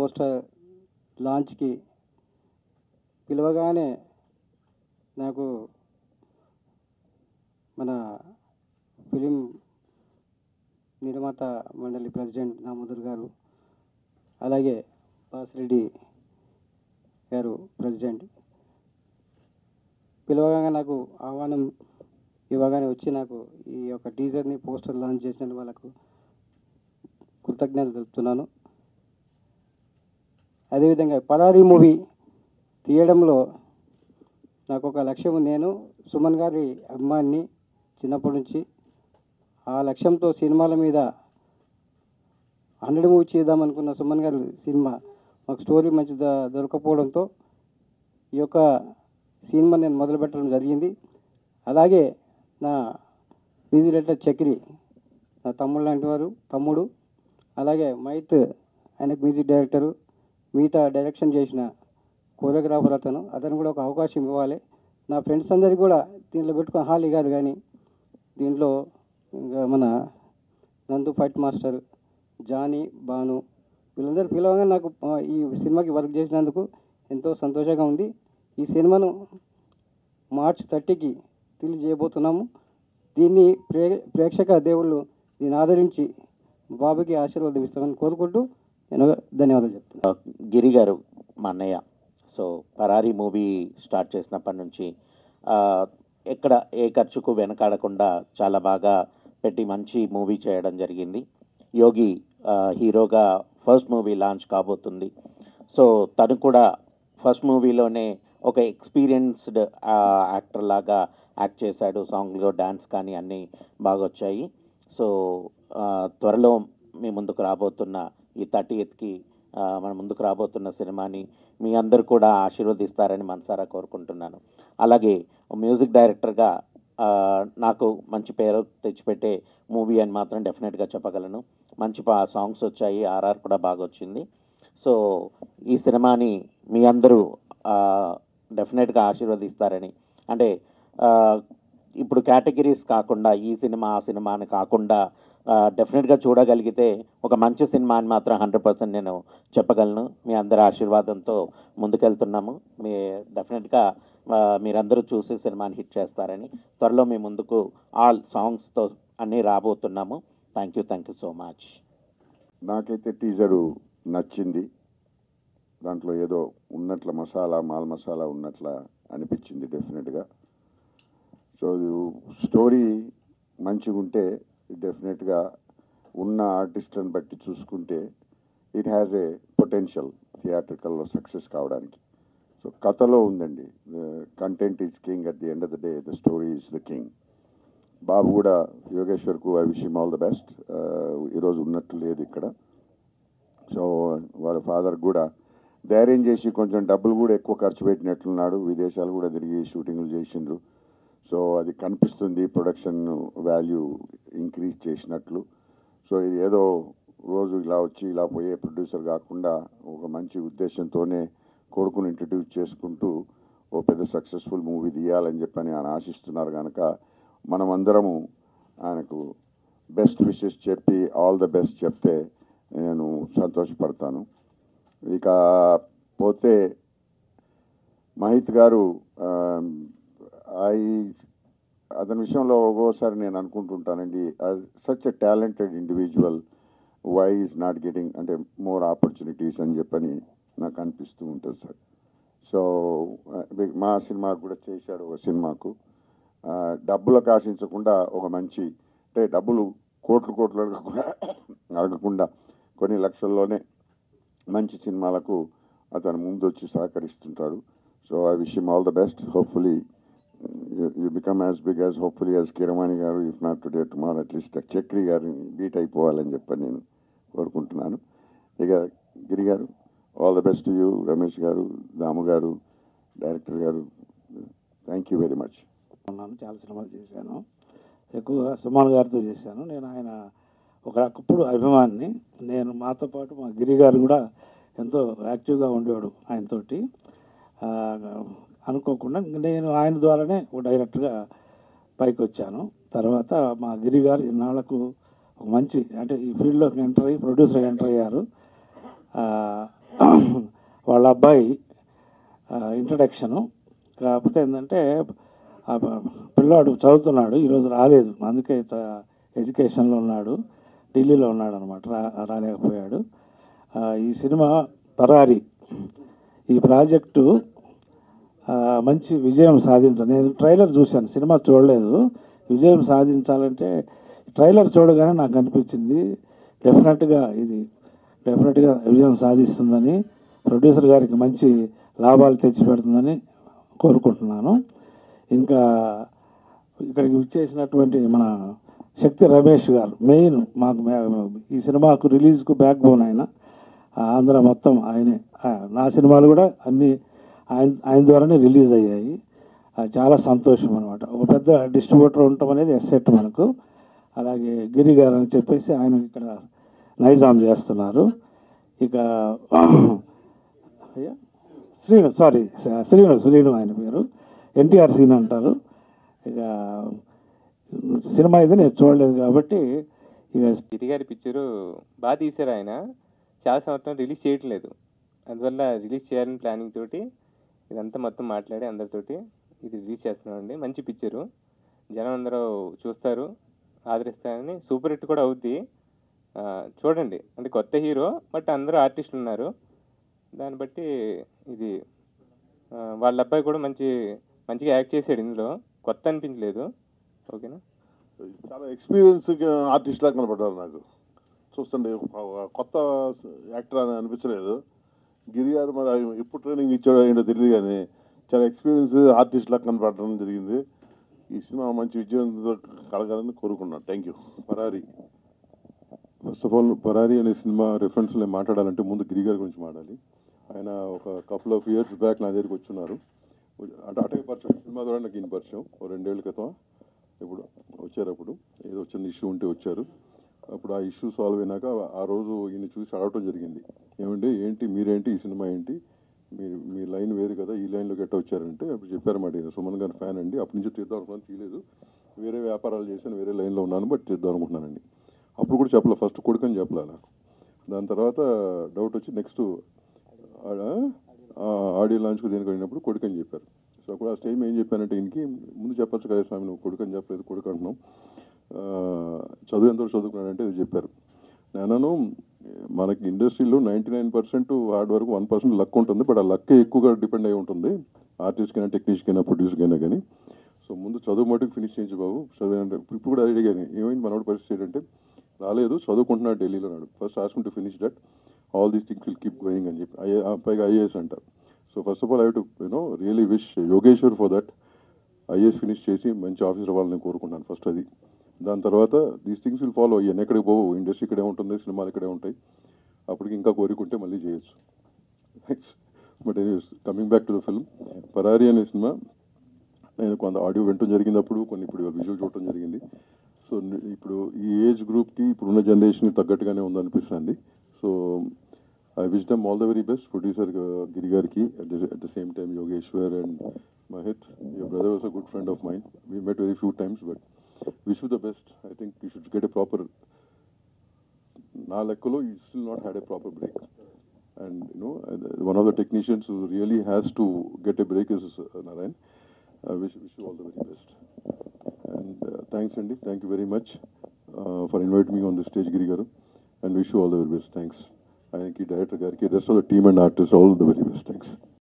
Poster లాంచ్కి పిలవగానే నాకు మన ఫిలిం నిర్మాత మండలి ప్రెసిడెంట్ దామోదర్ గారు అలాగే బాసిరెడ్డి గారు ప్రెసిడెంట్ పిలవగానే నాకు ఆహ్వానం ఇవ్వగానే వచ్చి నాకు ఈ యొక్క టీజర్ని పోస్టర్ లాంచ్ చేసిన వాళ్ళకు కృతజ్ఞతలు తెలుపుతున్నాను అదేవిధంగా పరారీ మూవీ తీయడంలో నాకు ఒక లక్ష్యం నేను సుమన్ గారి అభిమాన్ని చిన్నప్పటి నుంచి ఆ లక్ష్యంతో సినిమాల మీద హండ్రెడ్ మూవీ చేద్దామనుకున్న సుమన్ గారి సినిమా మాకు స్టోరీ మంచి ద- దొరకపోవడంతో ఈ యొక్క సినిమా నేను మొదలు పెట్టడం జరిగింది అలాగే నా బిజీ లెటర్ చక్రి నా తమ్ముడు లాంటి వారు తమ్ముడు అలాగే మైత్ ఆయనకు మ్యూజిక్ డైరెక్టరు మిగతా డైరెక్షన్ చేసిన కోరియోగ్రాఫర్ అతను అతను కూడా ఒక అవకాశం ఇవ్వాలి నా ఫ్రెండ్స్ అందరికీ కూడా దీంట్లో పెట్టుకుని హాలీ కాదు కానీ దీంట్లో ఇంకా మన నందు ఫైట్ మాస్టర్ జానీ బాను వీళ్ళందరూ పిలవగా నాకు ఆ, ఈ సినిమాకి వర్క్ చేసినందుకు ఎంతో సంతోషంగా ఉంది ఈ సినిమాను మార్చ్ థర్టీకి రిలీజ్ చేయబోతున్నాము దీన్ని ప్రే ప్రేక్షక దేవుళ్ళు దీన్ని ఆదరించి బాబుకి ఆశీర్వాదం ఇస్తామని కోరుకుంటూ నేను ధన్యవాదాలు చెప్తున్నాను గిరి గారు మా అన్నయ్య సో పరారీ మూవీ స్టార్ట్ చేసినప్పటి నుంచి ఆ, ఎక్కడ ఏ ఖర్చుకు వెనకాడకుండా చాలా బాగా పెట్టి మంచి మూవీ చేయడం జరిగింది యోగి ఆ, హీరోగా ఫస్ట్ మూవీ లాంచ్ కాబోతుంది సో తను కూడా ఫస్ట్ మూవీలోనే ఒక ఎక్స్పీరియన్స్డ్ యాక్టర్ లాగా యాక్ట్ చేశాడు సాంగ్లో డ్యాన్స్ కానీ అన్నీ బాగా వచ్చాయి సో ఆ, త్వరలో మీ ముందుకు రాబోతున్న ఈ థర్టీ ఎయిత్కి మన ముందుకు రాబోతున్న సినిమాని మీ అందరూ కూడా ఆశీర్వదిస్తారని మనసారా కోరుకుంటున్నాను అలాగే మ్యూజిక్ డైరెక్టర్గా ఆ, నాకు మంచి పేరు తెచ్చిపెట్టే మూవీ అని మాత్రం డెఫినెట్గా చెప్పగలను మంచి పా సాంగ్స్ వచ్చాయి ఆర్ఆర్ కూడా బాగా వచ్చింది సో ఈ సినిమాని మీ అందరూ డెఫినెట్గా ఆశీర్వదిస్తారని అంటే ఆ, ఇప్పుడు కేటగిరీస్ కాకుండా ఈ సినిమా ఆ సినిమా అని కాకుండా డెఫినెట్గా చూడగలిగితే ఒక మంచి సినిమా అని మాత్రం హండ్రెడ్ పర్సెంట్ నేను చెప్పగలను మీ అందరి ఆశీర్వాదంతో ముందుకెళ్తున్నాము మీ డెఫినెట్గా ఆ, మీరందరూ చూసి సినిమాని హిట్ చేస్తారని త్వరలో మీ ముందుకు ఆల్ సాంగ్స్తో అన్నీ రాబోతున్నాము thank you thank you so much నాకైతే టీజరు నచ్చింది దాంట్లో ఏదో ఉన్నట్ల మసాలా మాల్ మసాలా ఉన్నట్ల అనిపించింది డెఫినెట్గా సో ఇది స్టోరీ మంచిగా ఉంటే డెఫినెట్గా ఉన్న ఆర్టిస్ట్లను బట్టి చూసుకుంటే ఇట్ హ్యాస్ ఏ పొటెన్షియల్ థియేట్రికల్లో సక్సెస్ కావడానికి సో కథలో ఉందండి content is king at the end of the day the story is the king బాబు కూడా యోగేశ్వర్కు I wish all the best ఈరోజు ఉన్నట్టు లేదు ఇక్కడ సో వాళ్ళ ఫాదర్ కూడా ధైర్యం చేసి కొంచెం డబ్బులు కూడా ఎక్కువ ఖర్చు పెట్టినట్లున్నాడు విదేశాలు కూడా తిరిగి షూటింగ్లు చేసిండ్రు సో అది కనిపిస్తుంది ప్రొడక్షన్ వాల్యూ ఇంక్రీజ్ చేసినట్లు సో ఇది ఏదో రోజు ఇలా వచ్చి ఇలా పోయే ప్రొడ్యూసర్ కాకుండా ఒక మంచి ఉద్దేశంతోనే కొడుకుని ఇంట్రడ్యూస్ చేసుకుంటూ ఓ పెద్ద సక్సెస్ఫుల్ మూవీ తీయాలని చెప్పని ఆయన ఆశిస్తున్నారు కనుక మనమందరము ఆయనకు బెస్ట్ విషెస్ చెప్పి ఆల్ ద బెస్ట్ చెప్తే నేను సంతోషపడతాను ఇక పోతే మహిత్ గారు ఐ అతని విషయంలో ఒక్కోసారి నేను అనుకుంటుంటానండి such a talented individual why is not getting అంటే మోర్ ఆపర్చునిటీస్ అని చెప్పని నాకు అనిపిస్తూ ఉంటుంది సార్ సో మా సినిమాకు కూడా చేశాడు ఒక సినిమాకు ఆ, డబ్బులకు ఆశించకుండా ఒక మంచి అంటే డబ్బులు కోట్లు కోట్లు అడగకుండా అడగకుండా కొన్ని లక్షల్లోనే మంచి సినిమాలకు అతను ముందు వచ్చి సహకరిస్తుంటాడు so I wish him all the best hopefully you become as big as hopefully as Keeravani గారు if not today tomorrow at least Chakri గారిని బీట్ అయిపోవాలని చెప్పని నేను కోరుకుంటున్నాను ఇక గిరి గారు all the best you Ramesh గారు దాము గారు డైరెక్టర్ గారు థ్యాంక్ యూ వెరీ మచ్ ఉన్నాను చాలా సినిమాలు చేశాను ఎక్కువగా సుమాన్ గారితో చేశాను నేను ఆయన ఒక ఒకప్పుడు అభిమాని నేను మాతో పాటు మా గిరి గారు కూడా ఎంతో యాక్టివ్గా ఉండేవాడు ఆయనతోటి ఆ, అనుకోకుండా నేను ఆయన ద్వారానే ఒక డైరెక్టర్గా పైకి వచ్చాను తర్వాత మా గిరి గారు ఇన్నాళ్లకు ఒక మంచి అంటే ఈ ఫీల్డ్లోకి ఎంటర్ అయ్యి ప్రొడ్యూసర్గా ఎంటర్ అయ్యారు ఆ, అబ్బాయి ఇంట్రడక్షను కాకపోతే ఏంటంటే ఆ ప- పిల్లాడు చదువుతున్నాడు ఈరోజు రాలేదు అందుకే చ- ఎడ్యుకేషన్లో ఉన్నాడు ఢిల్లీలో ఉన్నాడు అనమాట రా రాలేకపోయాడు ఆ, ఈ సినిమా పరారి ఈ ప్రాజెక్టు ఆ, మంచి విజయం సాధించాలి నేను ట్రైలర్ చూశాను సినిమా చూడలేదు విజయం సాధించాలంటే ట్రైలర్ చూడగానే నాకు అనిపించింది డెఫినెట్గా ఇది డెఫినెట్గా విజయం సాధిస్తుందని ప్రొడ్యూసర్ గారికి మంచి లాభాలు తెచ్చిపెడుతుందని కోరుకుంటున్నాను ఇంకా ఇక్కడికి విచ్చేసినటువంటి మన శక్తి రమేష్ గారు మెయిన్ మాకు మే- ఈ సినిమాకు రిలీజ్కు బ్యాక్ బోన్ ఆయన ఆ ఆంధ్ర మొత్తం ఆయనే ఆ, నా సినిమాలు కూడా అన్ని ఆయన ఆయన ద్వారానే రిలీజ్ అయ్యాయి అది చాలా సంతోషం అనమాట ఒక పెద్ద డిస్ట్రిబ్యూటర్ ఉండటం అనేది ఎస్సెట్ మనకు అలాగే గిరి గారు అని చెప్పేసి ఆయన ఇక్కడ నైజాం చేస్తున్నారు ఇక అయ్యా శ్రీను సారీ శ్రీను శ్రీను ఆయన పేరు ఎన్టీఆర్ సీన్ అంటారు ఇక సినిమా అయితే నేను చూడలేదు కాబట్టి ఇక గిరి గారి పిక్చరు బాగా తీశారు ఆయన చాలా సంవత్సరం రిలీజ్ చేయట్లేదు అందువల్ల రిలీజ్ చేయాలని ప్లానింగ్ తోటి ఇదంతా మొత్తం మాట్లాడి అందరితోటి ఇది రిలీజ్ చేస్తున్నామండి మంచి పిక్చరు జనం అందరూ చూస్తారు ఆదరిస్తారని సూపర్ హిట్ కూడా అవుద్ది ఆ, చూడండి అంటే కొత్త హీరో బట్ అందరూ ఆర్టిస్టులు ఉన్నారు దాన్ని బట్టి ఇది ఆ, వాళ్ళ అబ్బాయి కూడా మంచి మంచిగా యాక్ట్ చేశాడు ఇందులో కొత్త అనిపించలేదు ఓకేనా చాలా ఎక్స్పీరియన్స్ ఆర్టిస్ట్ లాగా కనపడ్డారు నాకు చూస్తుంటే ఒక కొత్త యాక్టర్ అని అనిపించలేదు గిరి గారు మరి ఆయన ఎప్పుడు ట్రైనింగ్ ఇచ్చాడో ఏంటో తెలియదు కానీ చాలా ఎక్స్పీరియన్స్ ఆర్టిస్ట్ లాగా కనపడడం జరిగింది ఈ సినిమా మంచి విజయం కలగాలని కోరుకున్నాను thank you Parari first of all Parari అనే సినిమా రెఫరెన్స్లో మాట్లాడాలంటే ముందు గిరి గారి గురించి మాట్లాడాలి ఆయన ఒక కపుల్ ఆఫ్ ఇయర్స్ బ్యాక్ నా దగ్గరికి వచ్చున్నారు అంటే అటకే పరిచయం సినిమా ద్వారా నాకు ఈయన పరిచయం ఓ రెండేళ్ల క్రితం ఇప్పుడు వచ్చారు అప్పుడు ఏదో చిన్న ఇష్యూ ఉంటే వచ్చారు అప్పుడు ఆ ఇష్యూ సాల్వ్ అయినాక ఆ రోజు ఈయన చూసి అడగటం జరిగింది ఏమండి ఏంటి మీరేంటి ఈ సినిమా ఏంటి మీరు మీ లైన్ వేరు కదా ఈ లైన్లోకి ఎట్ట వచ్చారంటే అప్పుడు చెప్పారన్నమాట ఈయన సుమన్ గారి ఫ్యాన్ అండి అప్పటి నుంచి తీద్దాం అనుకున్నాను తీయలేదు వేరే వ్యాపారాలు చేశాను వేరే లైన్లో ఉన్నాను బట్ తీద్దాం అనుకుంటున్నానండి అప్పుడు కూడా చెప్పలే ఫస్ట్ కొడుకని చెప్పలే నాకు దాని తర్వాత డౌట్ వచ్చి నెక్స్ట్ ఆడియో లాంచ్కు దేనికి వెళ్ళినప్పుడు కొడుకని చెప్పారు సో అప్పుడు ఆ స్టేజ్ ఏం చెప్పానంటే ఈయనకి ముందు చెప్పొచ్చు కదా స్వామి నువ్వు కొడుకని చెప్పలేదు కొడుకు అంటున్నావు ఆ, చదువు ఎంతవరకు చదువుకున్నాడంటే ఇది చెప్పారు నేను మనకి ఇండస్ట్రీలో ninety nine percent hard work one percent luck ఉంటుంది బట్ ఆ లక్ ఎక్కువగా డిపెండ్ అయి ఉంటుంది ఆర్టిస్ట్కైనా టెక్నీషియన్కైనా ప్రొడ్యూసర్కైనా కానీ సో ముందు చదువు మటుకు ఫినిష్ చేయించు బాబు చదువు అంటే ఇప్పుడు కూడా అదే కానీ ఏమైంది మనోడి పరిస్థితి ఏంటంటే రాలేదు చదువుకుంటున్నాడు ఢిల్లీలో నాడు ఫస్ట్ ఆస్కుంటే finish that all these things will keep going అని చెప్పి ఐఏ పైగా ఐఏఎస్ అంట so first of all I too you know really wish Yogeshwar for that IAS finish చేసి మంచి ఆఫీసర్ అవ్వాలని కోరుకుంటాను ఫస్ట్ అది దాని తర్వాత దీస్ థింగ్స్ విల్ ఫాలో అయ్యాను ఎక్కడికి పోవు ఇండస్ట్రీ ఇక్కడే ఉంటుంది సినిమాలు ఇక్కడే ఉంటాయి అప్పటికి ఇంకా కోరుకుంటే మళ్ళీ చేయొచ్చు but anyways coming back to the film Parari అనే సినిమా నేను కొంత ఆడియో వినటం జరిగింది అప్పుడు కొన్ని ఇప్పుడు విజువల్ చూడటం జరిగింది సో ఇప్పుడు ఈ ఏజ్ గ్రూప్కి ఇప్పుడున్న జనరేషన్కి తగ్గట్టుగానే ఉందనిపిస్తుంది so I wish them all the very best producer Giri గారికి at the same time Yogeshwar and Mahith your brother was a good friend of mind we met very few times but wish you the best I think you should get a proper నా లెక్కలో you still not had a proper break and you know one of the technicians who really has to get a break is uh, Narayan. I wish, wish you all the very best. And uh, thanks, Andy. Thank you very much uh, for inviting me on the stage, Giri Garu. And wish you all the very best. Thanks. I think the director, Gariki, rest of the team and artists, all the very best. Thanks.